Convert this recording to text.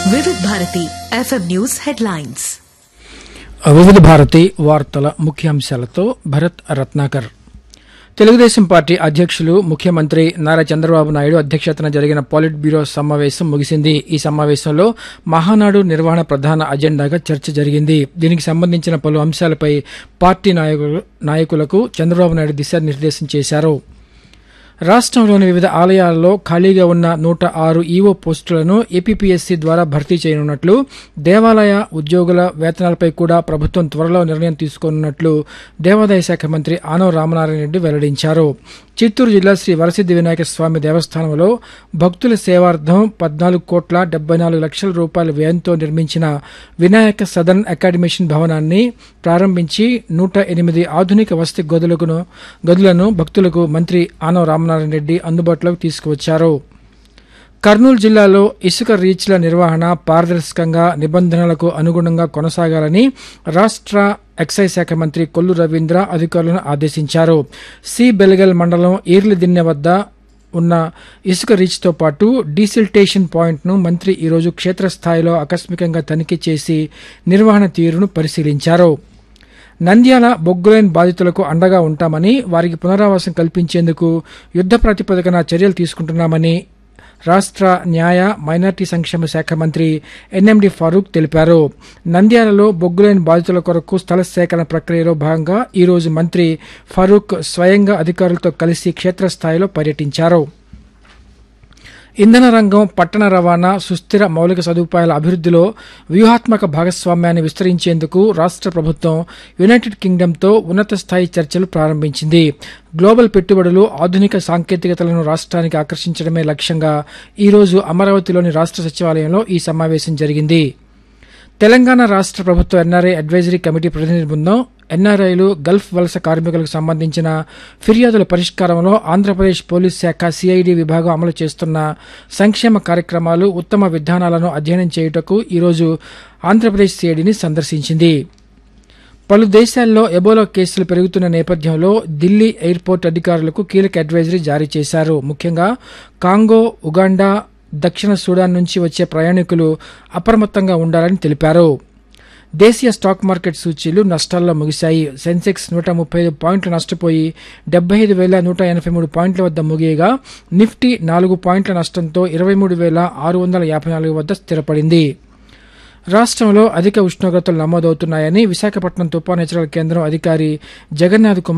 వివిధ Bharati FM news headlines Vividh Bharati వార్తల ముఖ్యాంశాలతో భరత్ రత్నాకర్ తెలుగుదేశం పార్టీ అధ్యక్షులు ముఖ్యమంత్రి నారా చంద్రబాబు నాయుడు అధ్యక్షతన జరిగిన పాలిట్ బ్యూరో సమావేశం ముగిసింది ఈ సమావేశంలో మహానాడు నిర్వహణ ప్రధాన అజెండాగా చర్చ జరిగింది దీనికి సంబంధించిన పలు అంశాలపై పార్టీ నాయకులు నాయకులకు చంద్రబాబు నాయుడు దిశానిర్దేశం చేశారు రాష్ట్రంలోని వివిధ ఆలయాల్లో ఖాళీగా ఉన్న నూట ఆరు ఈవో పోస్టులను ఏపీపీఎస్సీ ద్వారా భర్తీ చేయనున్నట్లు దేవాలయ ఉద్యోగుల వేతనాలపై కూడా ప్రభుత్వం త్వరలో నిర్ణయం తీసుకోనున్నట్లు దేవాదాయ శాఖ మంత్రి ఆనవ రామనారాయణ రెడ్డి వెల్లడించారు చిత్తూరు జిల్లా శ్రీ వరసిద్ది వినాయక స్వామి దేవస్థానంలో భక్తుల సేవార్థం పద్నాలుగు కోట్ల డెబ్బై నాలుగు లక్షల రూపాయల వ్యయంతో నిర్మించిన వినాయక సదన్ అకాడమిషన్ భవనాన్ని ప్రారంభించి నూట ఎనిమిది ఆధునిక వసతి గదులకు గదులను భక్తులకు మంత్రి ఆనవ రామనారాయణ రెడ్డి అందుబాటులోకి తీసుకువచ్చారు కర్నూలు జిల్లాలో ఇసుక రీచ్ల నిర్వహణ పారదర్శకంగా నిబంధనలకు అనుగుణంగా కొనసాగాలని రాష్ట్ర ఎక్సైజ్ శాఖ మంత్రి కొల్లు రవీంద్ర అధికారులను ఆదేశించారు సి బెలగల్ మండలం ఈర్లిదిన్నె వద్ద ఉన్న ఇసుక రీచ్తో పాటు డీసిల్టేషన్ పాయింట్ను మంత్రి ఈరోజు క్షేత్రస్థాయిలో ఆకస్మికంగా తనిఖీ చేసి నిర్వహణ తీరును పరిశీలించారు నంద్యాల బొగ్గులైన్ బాధితులకు అండగా ఉంటామని వారికి పునరావాసం కల్పించేందుకు యుద్ద ప్రాతిపదికన చర్యలు తీసుకుంటున్నామని రాష్ట్ర న్యాయ మైనార్టీ సంక్షేమ శాఖ మంత్రి ఎన్ఎండి ఫారూక్ తెలిపారు నంద్యాలలో బొగ్గులైన్ బాధితుల కొరకు స్థల సేకరణ ప్రక్రియలో భాగంగా ఈరోజు మంత్రి ఫారూక్ స్వయంగా అధికారులతో కలిసి క్షేత్రస్థాయిలో పర్యటించారు ఇంధన రంగం పట్టణ రవాణా సుస్థిర మౌలిక సదుపాయాల అభివృద్ధిలో వ్యూహాత్మక భాగస్వామ్యాన్ని విస్తరించేందుకు రాష్ట్ర ప్రభుత్వం యునైటెడ్ కింగ్డమ్తో ఉన్నత స్థాయి చర్చలు ప్రారంభించింది గ్లోబల్ పెట్టుబడులు ఆధునిక సాంకేతికతలను రాష్ట్రానికి ఆకర్షించడమే లక్ష్యంగా ఈరోజు అమరావతిలోని రాష్ట్ర సచివాలయంలో ఈ సమావేశం జరిగింది తెలంగాణ రాష్ట్ర ప్రభుత్వ ఎన్ఆర్ఐ అడ్వైజరీ కమిటీ ప్రతినిధి బృందం ఎన్ఆర్ఐలు గల్ఫ్ వలస కార్మికులకు సంబంధించిన ఫిర్యాదుల పరిష్కారంలో ఆంధ్రప్రదేశ్ పోలీస్ శాఖ సిఐడి విభాగం అమలు చేస్తున్న సంక్షేమ కార్యక్రమాలు ఉత్తమ విధానాలను అధ్యయనం చేయుటకు ఈరోజు ఆంధ్రప్రదేశ్ సిఐడిని సందర్శించింది పలు దేశాల్లో ఎబోలా కేసులు పెరుగుతున్న నేపథ్యంలో ఢిల్లీ ఎయిర్పోర్ట్ అధికారులకు కీలక అడ్వైజరీ జారీ చేశారు ముఖ్యంగా కాంగో ఉగాండా దక్షిణ సూడాన్ నుంచి వచ్చే ప్రయాణికులు అప్రమత్తంగా ఉండాలని తెలిపారు దేశీయ స్టాక్ మార్కెట్ సూచీలు నష్టాల్లో ముగిశాయి సెన్సెక్స్ నూట ముప్పై ఐదు పాయింట్లు నష్టపోయి డెబ్బై ఐదు వేల నూట ఎనభై మూడు పాయింట్ల వద్ద ముగియగా నిఫ్టీ నాలుగు పాయింట్ల నష్టంతో ఇరవై మూడు వేల ఆరు వందల యాభై నాలుగు వద్ద స్థిరపడింది రాష్ట్రంలో అధిక ఉష్ణోగ్రతలు నమోదవుతున్నాయని విశాఖపట్నం తుపాను హెచ్చరికల కేంద్రం అధికారి జగన్నాథ్ కుమార్